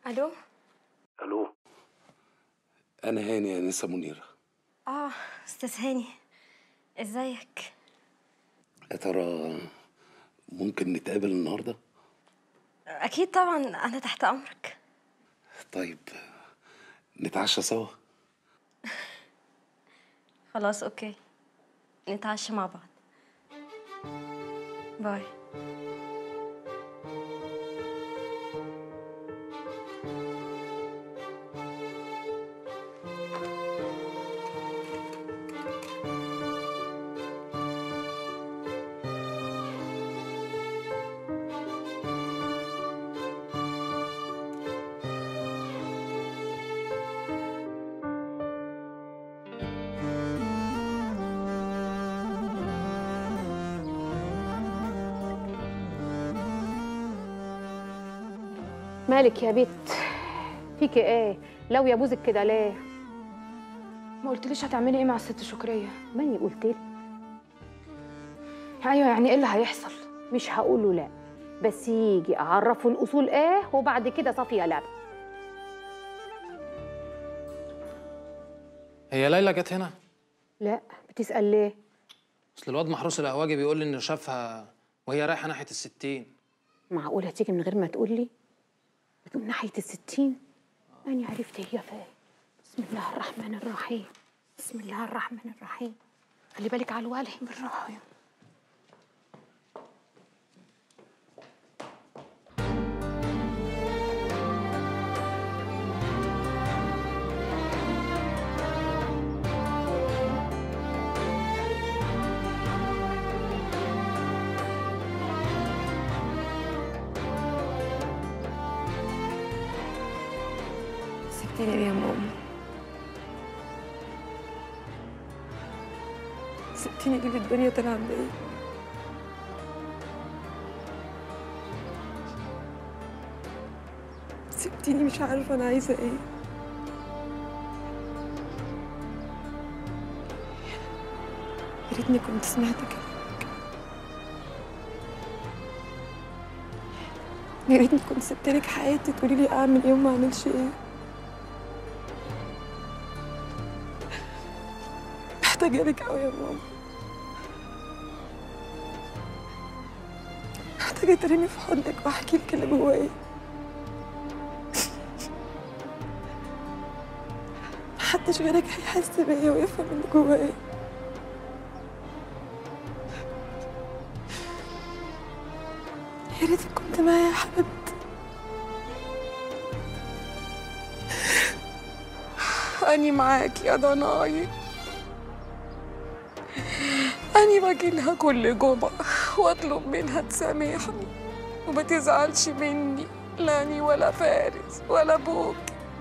الو الو انا هاني يا نسا منيره اه استاذ هاني ازيك يا ترى ممكن نتقابل النهارده اكيد طبعا انا تحت امرك طيب نتعشى سوا خلاص اوكي نتعشى مع بعض باي مالك يا بت فيكي ايه لو يا بوزك كده ليه ما قلتليش هتعملي ايه مع الست شكريه ماني قلت لي ايوه يعني ايه اللي هيحصل مش هقول له لا بس يجي اعرفه الاصول ايه وبعد كده صافيه لعب هي ليلى جت هنا لا بتسال ليه اصل الواد محروس القواجي بيقول لي انه شافها وهي رايحه ناحيه الستين معقول هتيجي من غير ما تقول لي بتقول ناحيه الستين انا عرفت هي فين بسم الله الرحمن الرحيم بسم الله الرحمن الرحيم خلي بالك على الوالي بالراحه سبتيني ليه يا ماما سبتيني ليه الدنيا تلعب بيا سبتيني مش عارفة أنا عايزة إيه يا ريتني كنت سمعت كلامك يا ريتني كنت سبتلك حياتي تقولي لي أعمل إيه وما أعملش إيه محتاجة لك أوي يا ماما محتاجة ترمي في حضنك وأحكي لك اللي جوايا محدش غيرك هيحس بيا ويفهم اللي جوايا يا ريتك كنت معايا يا حبيبتي أني معاك يا ضناي أني باجيلها كل جمعة وأطلب منها تسامحني وما تزعلش مني لا أني ولا فارس ولا أبوك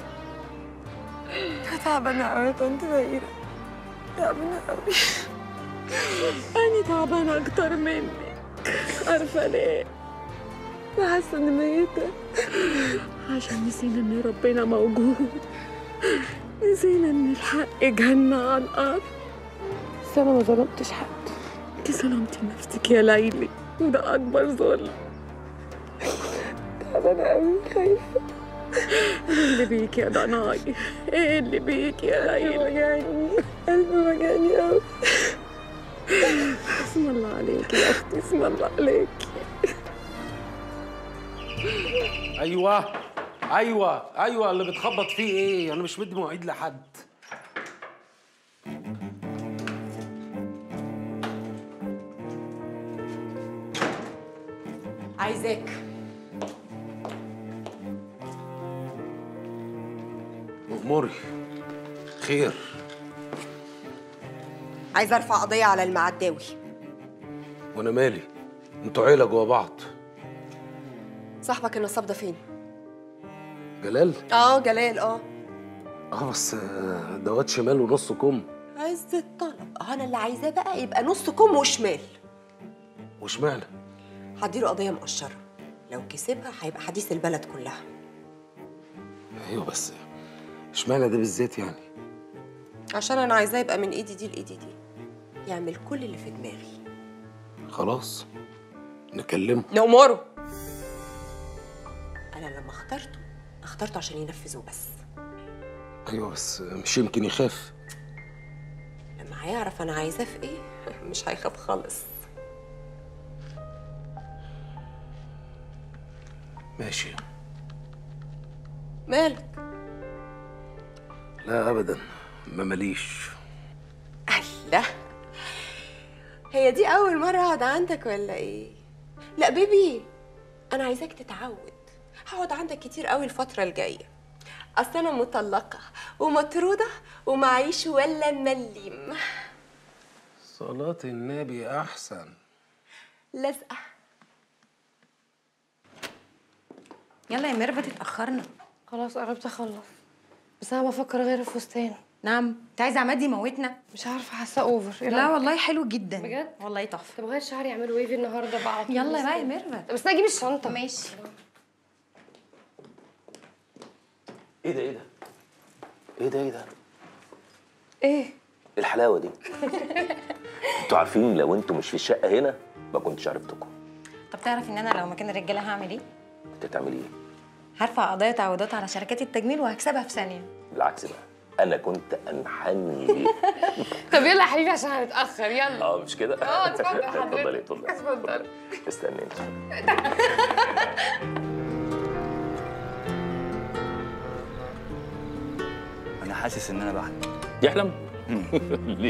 أنا تعبانة أوي يا طنط بهيرة تعبانة أوي أني تعبانة أكتر منك عارفة ليه؟ حاسة إني ميتة عشان نسينا إن ربنا موجود نسينا إن الحق جنة على الأرض بس أنا ما ظلمتش حد انت ظلمتي نفسك يا ليلي وده أكبر ظلم تعبانة أوي خايفة إيه اللي بيك يا ضناي ايه اللي بيك يا ليلى وجعني قلبي وجعني أوي اسم الله عليكي يا أختي اسم الله عليكي ايوه ايوه ايوه اللي بتخبط فيه ايه انا مش مدي مواعيد لحد عايزاك اموري خير عايزه ارفع قضيه على المعداوي وانا مالي انتوا عيله جوا بعض صاحبك النصاب ده فين جلال اه جلال اه اه بس آه، ده واد شمال ونص كم عز الطلب اه انا اللي عايزاه بقى يبقى نص كم وشمال واشمعنى هديله قضيه مقشره لو كسبها هيبقى حديث البلد كلها ايوه بس اشمعنى ده بالذات يعني عشان انا عايزاه يبقى من ايدي دي لايدي دي يعمل كل اللي في دماغي خلاص نكلمه نأمره انا لما اخترته اخترته عشان ينفذه بس ايوه بس مش يمكن يخاف لما هيعرف انا عايزاه في ايه مش هيخاف خالص ماشي مالك لا ابدا ما ماليش الله هي دي اول مره اقعد عندك ولا ايه لا بيبي انا عايزاك تتعود هقعد عندك كتير قوي الفتره الجايه اصل انا مطلقه ومطروده ومعيش ولا مليم صلاة النبي احسن لازقه يلا يا ميرفت اتأخرنا خلاص قربت اخلص بس انا بفكر غير الفستان نعم انت عايزه عماد يموتنا مش عارفه حاسه اوفر إيه لا رأيك؟ والله حلو جدا بجد؟ والله تحفه طب غير شعري اعمل ويفي النهارده بقى على طول يلا بس بقى يا كده. ميرفت بس انا اجيب الشنطه ماشي ايه ده ايه ده؟ ايه ده ايه ده؟ ايه ايه الحلاوه دي؟ انتوا عارفين لو انتوا مش في الشقه هنا ما كنتش عرفتكم طب تعرف ان انا لو مكان الرجاله هعمل ايه كنت هتعملي ايه؟ هرفع قضايا تعويضات على شركات التجميل وهكسبها في ثانيه بالعكس بقى انا كنت انحني ليه طب يلا يا حبيبي عشان هنتاخر يلا اه مش كده؟ اه اتفضل حضرتك اتفضلي اتفضلي اتفضل استني انا حاسس ان انا بحلم يحلم؟ ليه؟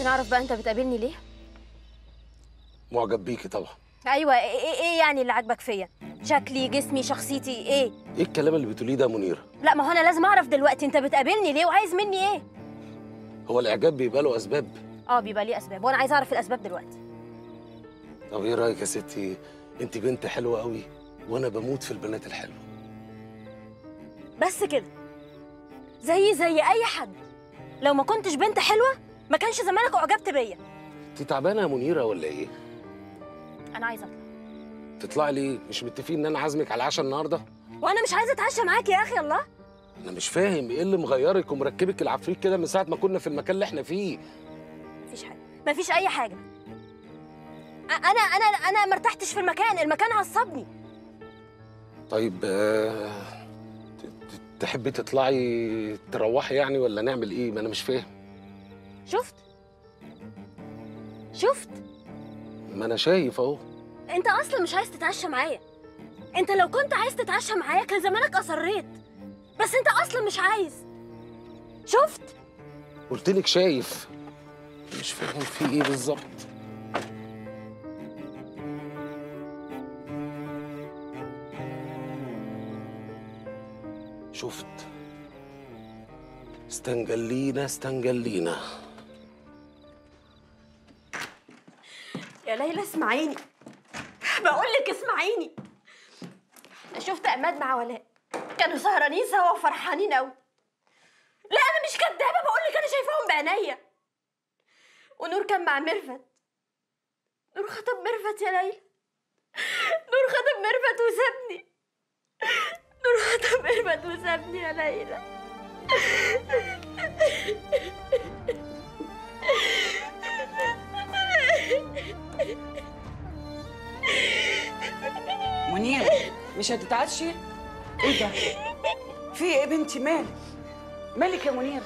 اعرف بقى انت بتقابلني ليه معجب بيكي طبعا ايوه ايه ايه إيه يعني اللي عاجبك فيا شكلي جسمي شخصيتي ايه ايه الكلام اللي بتقوليه ده يا منيره لا ما هو انا لازم اعرف دلوقتي انت بتقابلني ليه وعايز مني ايه هو الاعجاب بيبقى له اسباب اه بيبقى ليه اسباب وانا عايزه اعرف الاسباب دلوقتي طب ايه رايك يا ستي انت بنت حلوه قوي وانا بموت في البنات الحلوه بس كده زي زي اي حد لو ما كنتش بنت حلوه ما كانش زمانك اعجبت بيا انت تعبانه يا منيره ولا ايه انا عايزه اطلع تطلعي ليه مش متفقين ان انا عازمك على العشاء النهارده وانا مش عايزه اتعشى معاك يا اخي الله انا مش فاهم ايه اللي مغيرك ومركبك العفريت كده من ساعه ما كنا في المكان اللي احنا فيه مفيش حاجه مفيش اي حاجه أ- انا انا انا ما ارتحتش في المكان المكان عصبني طيب آه، ت- ت- تحبي تطلعي تروحي يعني ولا نعمل ايه ما انا مش فاهم شفت شفت ما انا شايف اهو انت اصلا مش عايز تتعشى معايا انت لو كنت عايز تتعشى معايا كان زمانك اصريت بس انت اصلا مش عايز شفت قلت لك شايف مش فاهم في ايه بالظبط شفت استنجلينا استنجلينا يا ليلى اسمعيني بقول لك اسمعيني انا شفت عماد مع ولاء كانوا سهرانين سوا وفرحانين قوي لا انا مش كدابه بقول لك انا شايفاهم بعينيا ونور كان مع ميرفت نور خطب ميرفت يا ليلى نور خطب ميرفت وسابني نور خطب ميرفت وسابني يا ليلى منير مش هتتعشي؟ ايه ده؟ في ايه يا بنتي مالك؟ مالك يا منيرة؟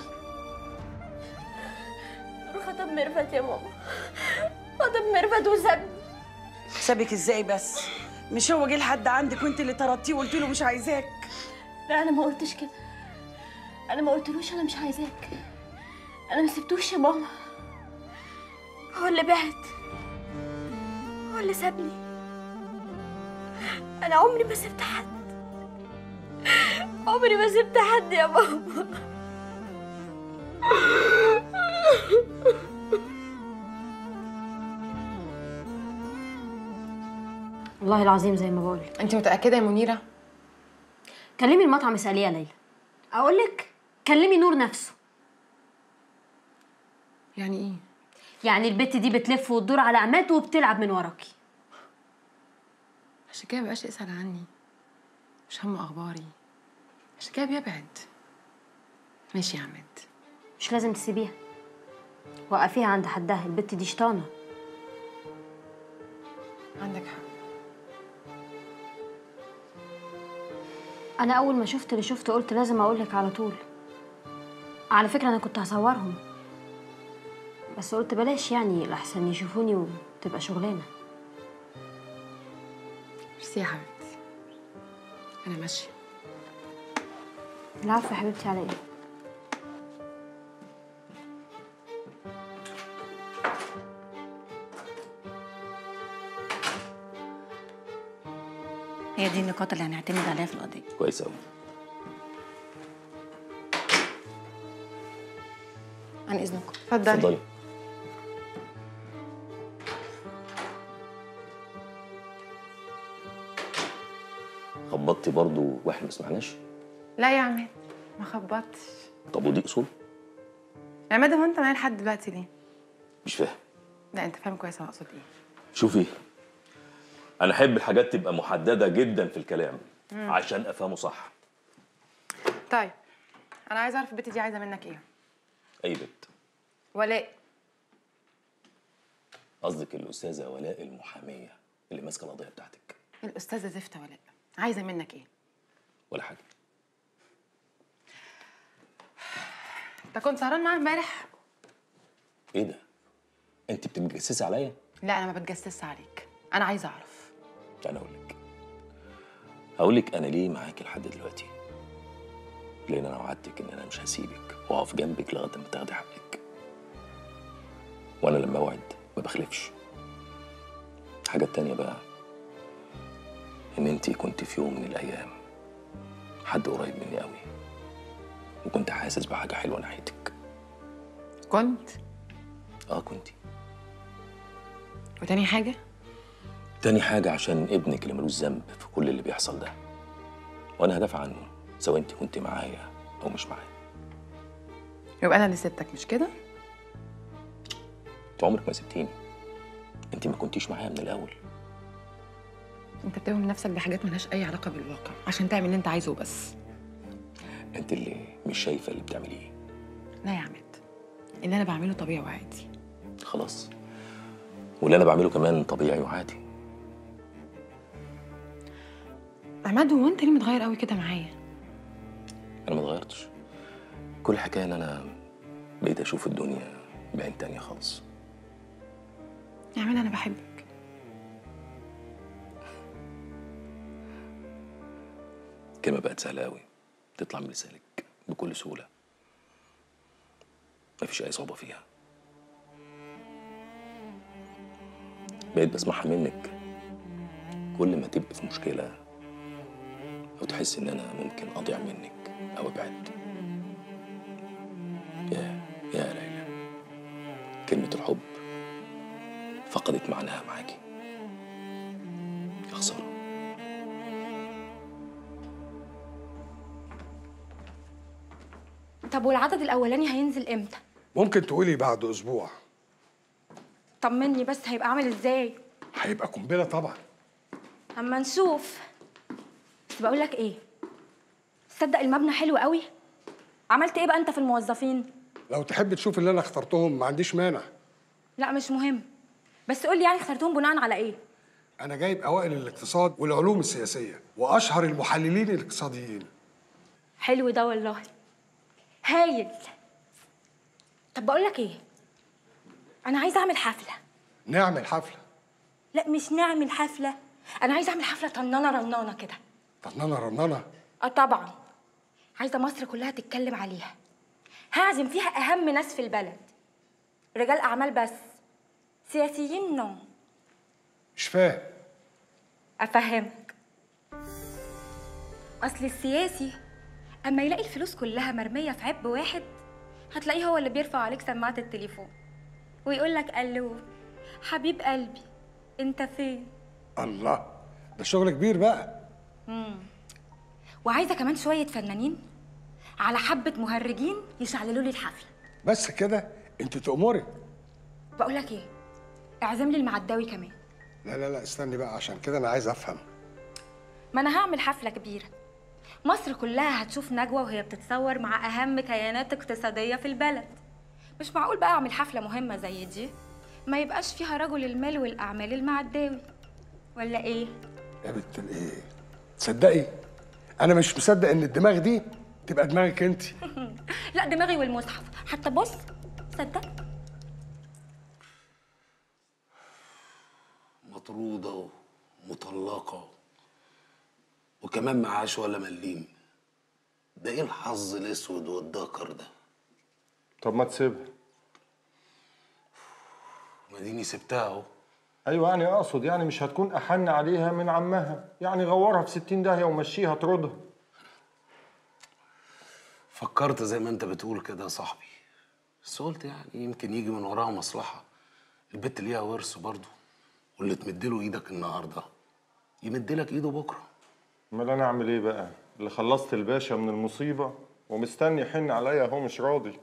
نور خطب ميرفت يا ماما خطب ميرفت وسابني سابك ازاي بس؟ مش هو جه لحد عندك وانت اللي طردتيه وقلت له مش عايزاك لا انا ما قلتش كده انا ما قلتلوش انا مش عايزاك انا ما سبتوش يا ماما هو اللي بعد هو اللي سابني انا عمري ما سبت حد عمري ما سبت حد يا ماما والله العظيم زي ما بقول انت متاكده يا منيره كلمي المطعم اساليه يا ليلى اقول لك كلمي نور نفسه يعني ايه يعني البت دي بتلف وتدور على عماد وبتلعب من وراكي عشان كده مبقاش يسال عني مش همه اخباري عشان كده بيبعد ماشي يا عماد مش لازم تسيبيها وقفيها عند حدها البت دي شطانه عندك حق انا اول ما شفت اللي شفته قلت لازم اقولك على طول على فكره انا كنت هصورهم بس قلت بلاش يعني لحسن يشوفوني وتبقى شغلانه ميرسي يا حبيبتي انا ماشيه العفو يا حبيبتي على ايه هي دي النقاط اللي هنعتمد عليها في القضيه كويس قوي عن اذنكم اتفضلي اتفضلي خبطتي برضو واحد ما سمعناش لا يا عماد ما خبطتش طب ودي اصول عماد هو انت معايا لحد دلوقتي ليه مش فاهم لا انت فاهم كويس انا اقصد ايه شوفي انا احب الحاجات تبقى محدده جدا في الكلام مم. عشان افهمه صح طيب انا عايزه اعرف البت دي عايزه منك ايه اي بنت ولاء قصدك الاستاذه ولاء المحاميه اللي ماسكه القضيه بتاعتك الاستاذه زفته ولاء عايزه منك ايه ولا حاجه انت كنت سهران معاها امبارح ايه ده انت بتتجسسي عليا لا انا ما بتجسسش عليك انا عايزه اعرف انا اقول لك هقول لك انا ليه معاكي لحد دلوقتي لان انا وعدتك ان انا مش هسيبك واقف جنبك لغايه ما تاخدي حقك وانا لما اوعد ما بخلفش الحاجه التانيه بقى ان انت كنت في يوم من الايام حد قريب مني قوي وكنت حاسس بحاجه حلوه ناحيتك كنت اه كنتي وتاني حاجة تاني حاجة عشان ابنك اللي ملوش ذنب في كل اللي بيحصل ده وأنا هدافع عنه سواء أنت كنت معايا أو مش معايا يبقى أنا اللي سبتك مش كده؟ أنت عمرك ما سبتيني أنت ما كنتيش معايا من الأول أنت بتوهم نفسك بحاجات ملهاش أي علاقة بالواقع عشان تعمل اللي أنت عايزه بس أنت اللي مش شايفة اللي بتعمليه لا يا عماد اللي أنا بعمله طبيعي وعادي خلاص واللي أنا بعمله كمان طبيعي وعادي عماد هو أنت ليه متغير قوي كده معايا؟ أنا ما اتغيرتش كل حكاية إن أنا بقيت أشوف الدنيا بعين تانية خالص يا عماد أنا بحبك كلمة بقت سهلة أوي تطلع من لسانك بكل سهولة مفيش أي صعوبة فيها بقيت بسمعها منك كل ما تبقي في مشكلة أو تحس إن أنا ممكن أضيع منك أو أبعد يا يا ليلى كلمة الحب فقدت معناها معاكي يا خسارة طب والعدد الاولاني هينزل امتى ممكن تقولي بعد اسبوع طمني بس هيبقى عامل ازاي هيبقى قنبله طبعا اما نشوف بس بقول لك ايه تصدق المبنى حلو قوي عملت ايه بقى انت في الموظفين لو تحب تشوف اللي انا اخترتهم ما عنديش مانع لا مش مهم بس قول لي يعني اخترتهم بناء على ايه انا جايب اوائل الاقتصاد والعلوم السياسيه واشهر المحللين الاقتصاديين حلو ده والله هايل طب بقول لك ايه انا عايزه اعمل حفله نعمل حفله لا مش نعمل حفله انا عايزه اعمل حفله طنانه رنانه كده رنانه رنانه اه طبعا عايزه مصر كلها تتكلم عليها هعزم فيها اهم ناس في البلد رجال اعمال بس سياسيين نو مش فاهم افهمك اصل السياسي اما يلاقي الفلوس كلها مرميه في عب واحد هتلاقيه هو اللي بيرفع عليك سماعه التليفون ويقول لك الو حبيب قلبي انت فين الله ده شغل كبير بقى مم. وعايزه كمان شويه فنانين على حبه مهرجين يشعللوا لي الحفله بس كده انت تأمري بقول لك ايه اعزم لي المعداوي كمان لا لا لا استني بقى عشان كده انا عايز افهم ما انا هعمل حفله كبيره مصر كلها هتشوف نجوى وهي بتتصور مع اهم كيانات اقتصاديه في البلد مش معقول بقى اعمل حفله مهمه زي دي ما يبقاش فيها رجل المال والاعمال المعداوي ولا ايه يا بنت الايه تصدقي انا مش مصدق ان الدماغ دي تبقى دماغك انت لا دماغي والمصحف حتى بص صدق مطرودة ومطلقة وكمان معاش ولا مليم ده ايه الحظ الاسود والدكر ده طب ما تسيبها مديني سبتها اهو ايوه يعني اقصد يعني مش هتكون احن عليها من عمها يعني غورها في 60 داهيه ومشيها طردها فكرت زي ما انت بتقول كده يا صاحبي بس قلت يعني يمكن يجي من وراها مصلحة البت ليها ورث برضه واللي تمدله ايدك النهارده يمدلك ايده بكره امال انا اعمل ايه بقى اللي خلصت الباشا من المصيبه ومستني يحن عليا اهو مش راضي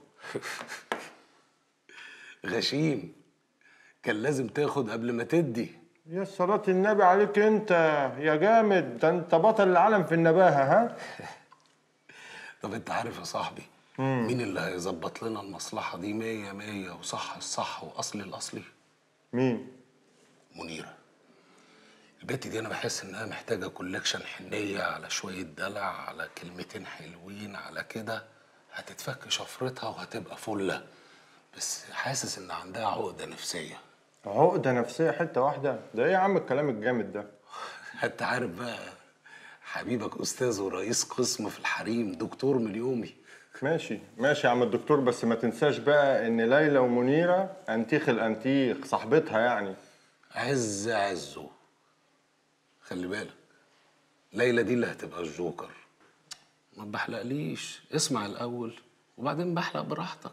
غشيم كان لازم تاخد قبل ما تدي يا صلاة النبي عليك انت يا جامد ده انت بطل العالم في النباهة ها طب انت عارف يا صاحبي مين اللي هيظبط لنا المصلحة دي مية مية وصح الصح وأصلي الأصلي؟ مين؟ منيرة البت دي أنا بحس إنها محتاجة كولكشن حنية على شوية دلع على كلمتين حلوين على كده هتتفك شفرتها وهتبقى فلة بس حاسس إن عندها عقدة نفسية عقدة نفسية حتة واحدة ده ايه يا عم الكلام الجامد ده انت عارف بقى حبيبك أستاذ ورئيس قسم في الحريم دكتور مليومي ماشي ماشي يا عم الدكتور بس ما تنساش بقى ان ليلى ومنيره انتيخ الانتيخ صاحبتها يعني عز عزه خلي بالك ليلى دي اللي هتبقى الجوكر ما بحلقليش اسمع الاول وبعدين بحلق براحتك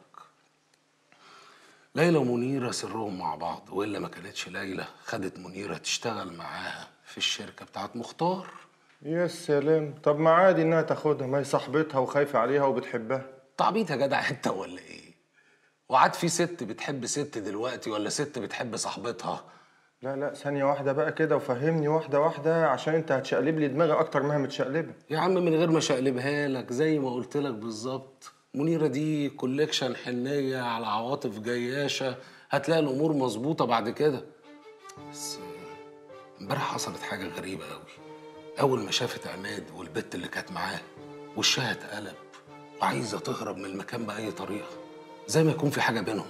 ليلى ومنيره سرهم مع بعض والا ما كانتش ليلى خدت منيره تشتغل معاها في الشركه بتاعت مختار يا سلام طب ما عادي انها تاخدها ما هي صاحبتها وخايفه عليها وبتحبها تعبيط يا جدع انت ولا ايه وعاد في ست بتحب ست دلوقتي ولا ست بتحب صاحبتها لا لا ثانية واحدة بقى كده وفهمني واحدة واحدة عشان انت هتشقلب لي دماغي أكتر ما هي متشقلبة يا عم من غير ما اشقلبها لك زي ما قلت لك بالظبط منيره دي كوليكشن حنيه على عواطف جياشه هتلاقي الامور مظبوطه بعد كده بس امبارح حصلت حاجه غريبه قوي اول ما شافت عماد والبت اللي كانت معاه وشها اتقلب وعايزه تهرب من المكان باي طريقه زي ما يكون في حاجه بينهم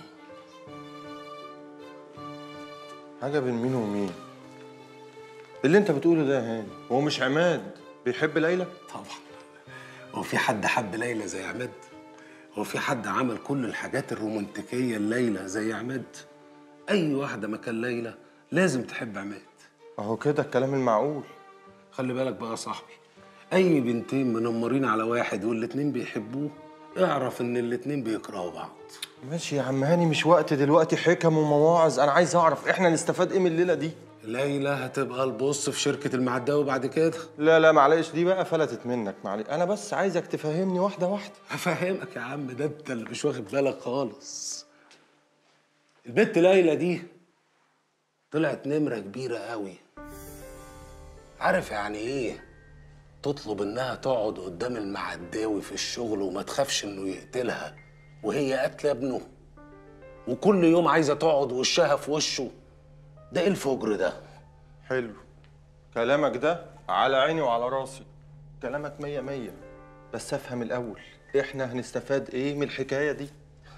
حاجة بين مين ومين اللي انت بتقوله ده يا هاني هو مش عماد بيحب ليلى طبعا هو في حد حب ليلى زي عماد هو في حد عمل كل الحاجات الرومانتيكيه لليلى زي عماد اي واحده مكان ليلى لازم تحب عماد اهو كده الكلام المعقول خلي بالك بقى يا صاحبي اي بنتين منمرين على واحد والاتنين بيحبوه اعرف ان الاتنين بيكرهوا بعض ماشي يا عم هاني مش وقت دلوقتي حكم ومواعظ انا عايز اعرف احنا نستفاد ايه من الليله دي ليلى هتبقى البص في شركه المعداوي بعد كده لا لا معلش دي بقى فلتت منك معلش انا بس عايزك تفهمني واحده واحده هفهمك يا عم ده انت اللي مش واخد بالك خالص البت ليلى دي طلعت نمره كبيره قوي عارف يعني ايه تطلب انها تقعد قدام المعداوي في الشغل وما تخافش انه يقتلها وهي قاتله ابنه وكل يوم عايزه تقعد وشها في وشه ده ايه الفجر ده حلو كلامك ده على عيني وعلى راسي كلامك مية مية بس افهم الاول احنا هنستفاد ايه من الحكايه دي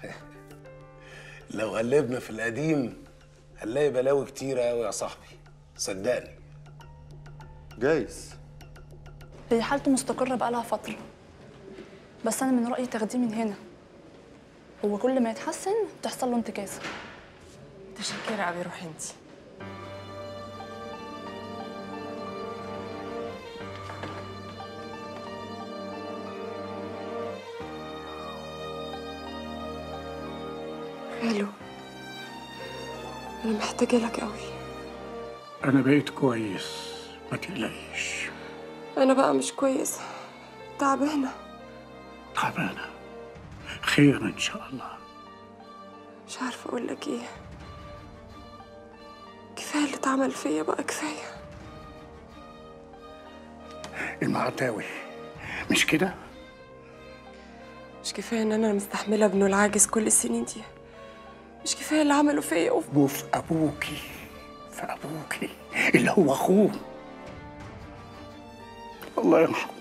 لو قلبنا في القديم هنلاقي بلاوي كتيره قوي يا صاحبي صدقني جايز هي حالته مستقرة بقالها فترة بس أنا من رأيي تاخديه من هنا هو كل ما يتحسن تحصل له انتكاسة متشكرة قوي روحي انت الو انا محتاجه لك قوي أنا بقيت كويس ما تقلقيش انا بقى مش كويسه تعبانه تعبانة خير إن شاء الله مش عارفه اقول لك ايه كفايه اللي اتعمل فيا بقى كفايه المعتاوي مش كده؟ مش كفايه ان انا مستحمله ابنه العاجز كل السنين دي مش كفايه اللي عمله فيا وفي وفي أبوكي في أبوكي اللي هو أخوه الله يرحمه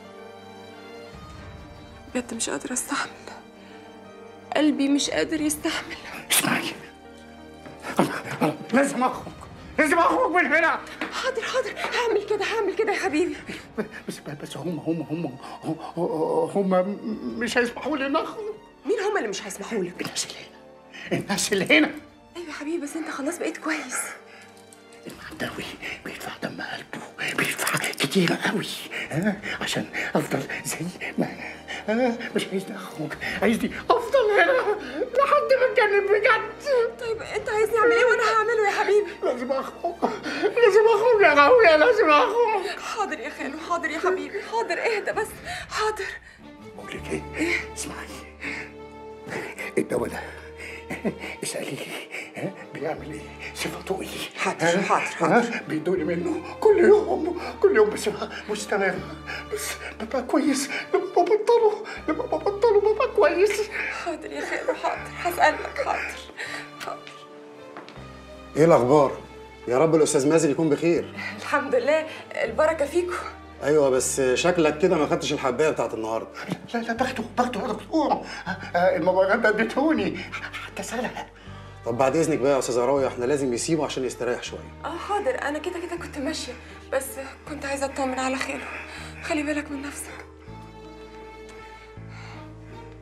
بجد مش قادره استحمل قلبي مش قادر يستحمل اسمعي أنا لازم أخرج لازم أخرج من هنا حاضر حاضر هعمل كده هعمل كده يا حبيبي بس بس هم هم هم هم, هم مش هيسمحوا لي نخرج مين هما اللي مش هيسمحوا لك الناس اللي هنا الناس اللي هنا ايوه يا حبيبي بس انت خلاص بقيت كويس المعداوي بيدفع دم قلبه بيدفع كتير قوي ها عشان افضل زي ما انا ها مش عايزني اخرج عايزني افضل هنا لحد ما اتجنن بجد طيب انت عايزني اعمل ايه وانا هعمله يا حبيبي لازم اخرج لازم اخرج يا غاوية لازم اخرج حاضر يا خالو حاضر يا حبيبي حاضر اهدى بس حاضر بقول لك ايه اسمعي الدواء ده اسأليه ها بيعمل ايه؟ صفته ايه؟ حاضر حاضر حاضر بيدوني منه كل يوم كل يوم بصفة مستمرة بس ببقى كويس لما ببطله لما ببطله ببقى كويس حاضر يا خالو حاضر هسألك حاضر حاضر ايه الاخبار يا رب الاستاذ مازن يكون بخير الحمد لله البركه فيكم ايوه بس شكلك كده ما خدتش الحبايه بتاعت النهارده لا لا باخده باخده يا دكتور المباراه ده اديتوني حتى سنه طب بعد اذنك بقى يا استاذ راوي احنا لازم نسيبه عشان يستريح شويه اه حاضر انا كده كده كنت ماشيه بس كنت عايزه اطمن على خاله خلي بالك من نفسك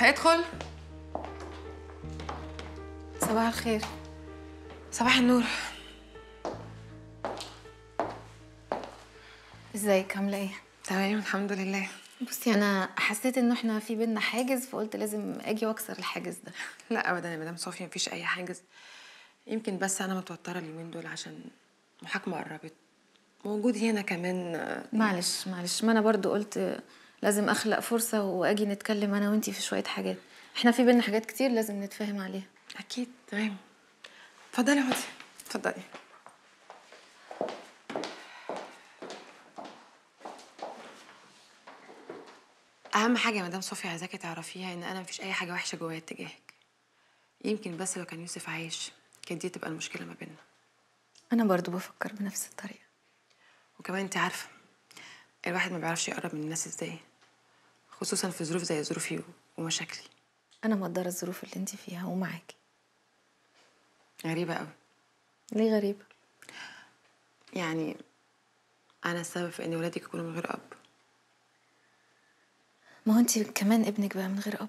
ادخل صباح الخير صباح النور ازيك عامله ايه تمام الحمد لله بصي انا حسيت انه احنا في بينا حاجز فقلت لازم اجي واكسر الحاجز ده لا ابدا يا مدام صوفيا مفيش اي حاجز يمكن بس انا متوتره اليومين دول عشان المحاكمه قربت موجود هنا كمان آه، معلش معلش ما انا برضو قلت لازم اخلق فرصه واجي نتكلم انا وانتي في شويه حاجات احنا في بينا حاجات كتير لازم نتفاهم عليها اكيد تمام اتفضلي اقعدي اتفضلي اهم حاجه يا مدام صوفيا عايزاكي تعرفيها ان انا مفيش اي حاجه وحشه جوايا اتجاهك يمكن بس لو كان يوسف عايش كانت دي تبقى المشكله ما بيننا انا برضو بفكر بنفس الطريقه وكمان انت عارفه الواحد ما بيعرفش يقرب من الناس ازاي خصوصا في ظروف زي ظروفي و- ومشاكلي انا مقدره الظروف اللي انتي فيها ومعاكي غريبه قوي ليه غريبه يعني انا السبب في ان ولادك يكونوا من غير اب ما هو انتي كمان ابنك بقى من غير اب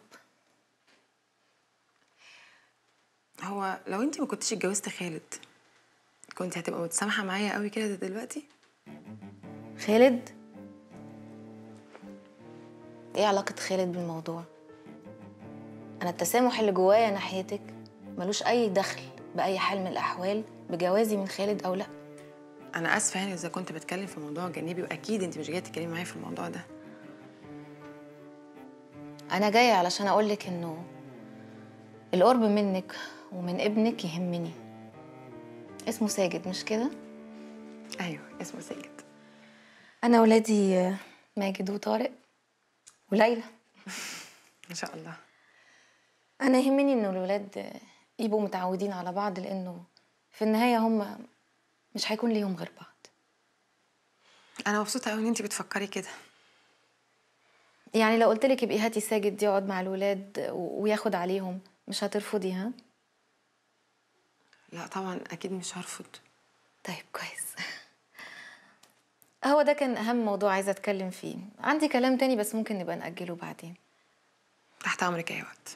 هو لو انت ما كنتش اتجوزت خالد كنت هتبقى متسامحه معايا قوي كده دلوقتي خالد ايه علاقة خالد بالموضوع؟ أنا التسامح اللي جوايا ناحيتك ملوش أي دخل بأي حال من الأحوال بجوازي من خالد أو لأ انا اسفه يعني اذا كنت بتكلم في موضوع جانبي واكيد انت مش جايه تتكلمي معايا في الموضوع ده أنا جاية علشان أقولك إنه القرب منك ومن ابنك يهمني اسمه ساجد مش كده؟ ايوه اسمه ساجد أنا ولادي ماجد وطارق وليلى ان شاء الله أنا يهمني إنه الولاد يبقوا متعودين على بعض لأنه في النهاية هم مش هيكون ليهم غير بعض انا مبسوطه قوي ان انت بتفكري كده يعني لو قلت لك ابقي هاتي ساجد يقعد مع الولاد و- وياخد عليهم مش هترفضي ها؟ لا طبعا اكيد مش هرفض طيب كويس هو ده كان أهم موضوع عايزة أتكلم فيه عندي كلام تاني بس ممكن نبقى نأجله بعدين تحت امرك اي وقت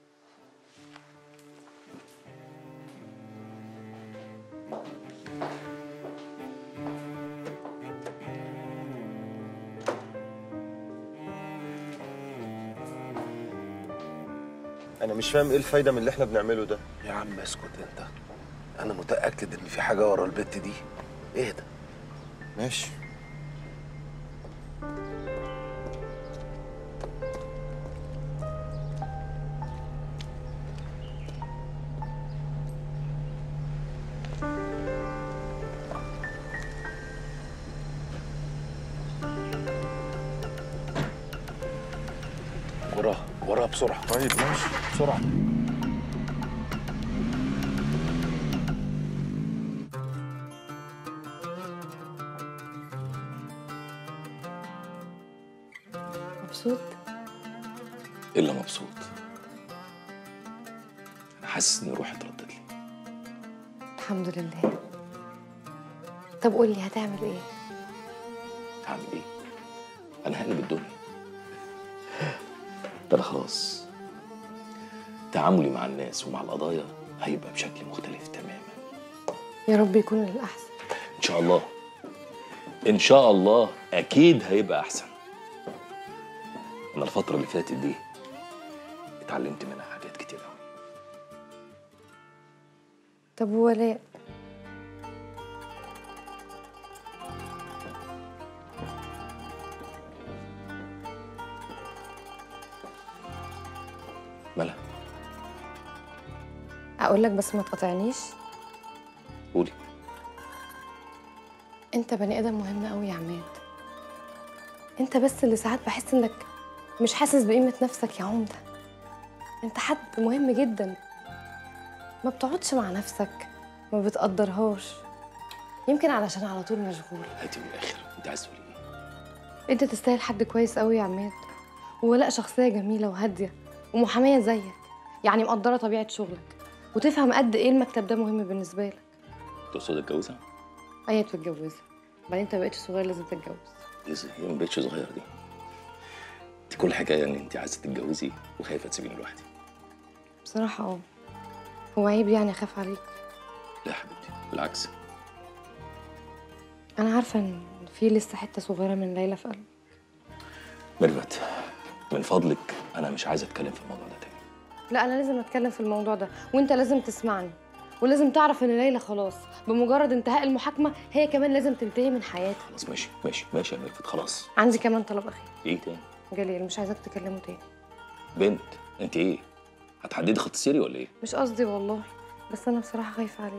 انا مش فاهم ايه الفايده من اللي احنا بنعمله ده يا عم اسكت انت انا متاكد ان في حاجه ورا البت دي اهدى ماشي وراها وراها بسرعه طيب ماشي بسرعه مبسوط؟ الا مبسوط انا حاسس ان روحي اتردت لي الحمد لله طب قولي هتعمل ايه؟ هعمل ايه انا هقلب الدنيا ده انا خلاص تعاملي مع الناس ومع القضايا هيبقى بشكل مختلف تماما يا رب يكون للأحسن ان شاء الله ان شاء الله اكيد هيبقى احسن انا الفتره اللي فاتت دي اتعلمت منها حاجات كتير قوي طب ولاء مالها أقول لك بس ما تقاطعنيش قولي انت بني ادم مهم قوي يا عماد انت بس اللي ساعات بحس انك مش حاسس بقيمه نفسك يا عمده انت حد مهم جدا ما بتقعدش مع نفسك ما بتقدرهاش يمكن علشان على طول مشغول هاتي من الاخر انت عايز تقولي ايه انت تستاهل حد كويس قوي يا عماد وولاء شخصيه جميله وهاديه ومحاميه زيك يعني مقدره طبيعه شغلك وتفهم قد ايه المكتب ده مهم بالنسبه لك تقصد اتجوزها؟ ايوه تتجوزها بعدين انت مبقتش صغير لازم تتجوز ايه هي ما بقتش صغيره دي انت انت كل حكايه ان انت عايزه تتجوزي وخايفه تسيبيني لوحدي بصراحة اه هو عيب يعني اخاف عليك لا يا حبيبتي بالعكس انا عارفة ان في لسه حتة صغيرة من ليلى في قلبي ميرفت من فضلك انا مش عايز اتكلم في الموضوع ده تاني لا انا لازم اتكلم في الموضوع ده وانت لازم تسمعني ولازم تعرف ان ليلى خلاص بمجرد انتهاء المحاكمة هي كمان لازم تنتهي من حياتك خلاص ماشي ماشي ماشي يا ميرفت خلاص عندي كمان طلب اخير ايه تاني جليل مش عايزاك تكلمه تاني بنت انت ايه هتحددي خط سيري ولا ايه مش قصدي والله بس انا بصراحة خايفة عليك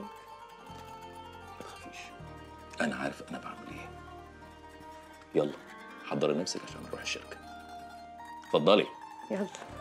انا عارف انا بعمل ايه يلا حضري نفسك عشان نروح الشركه اتفضلي يلا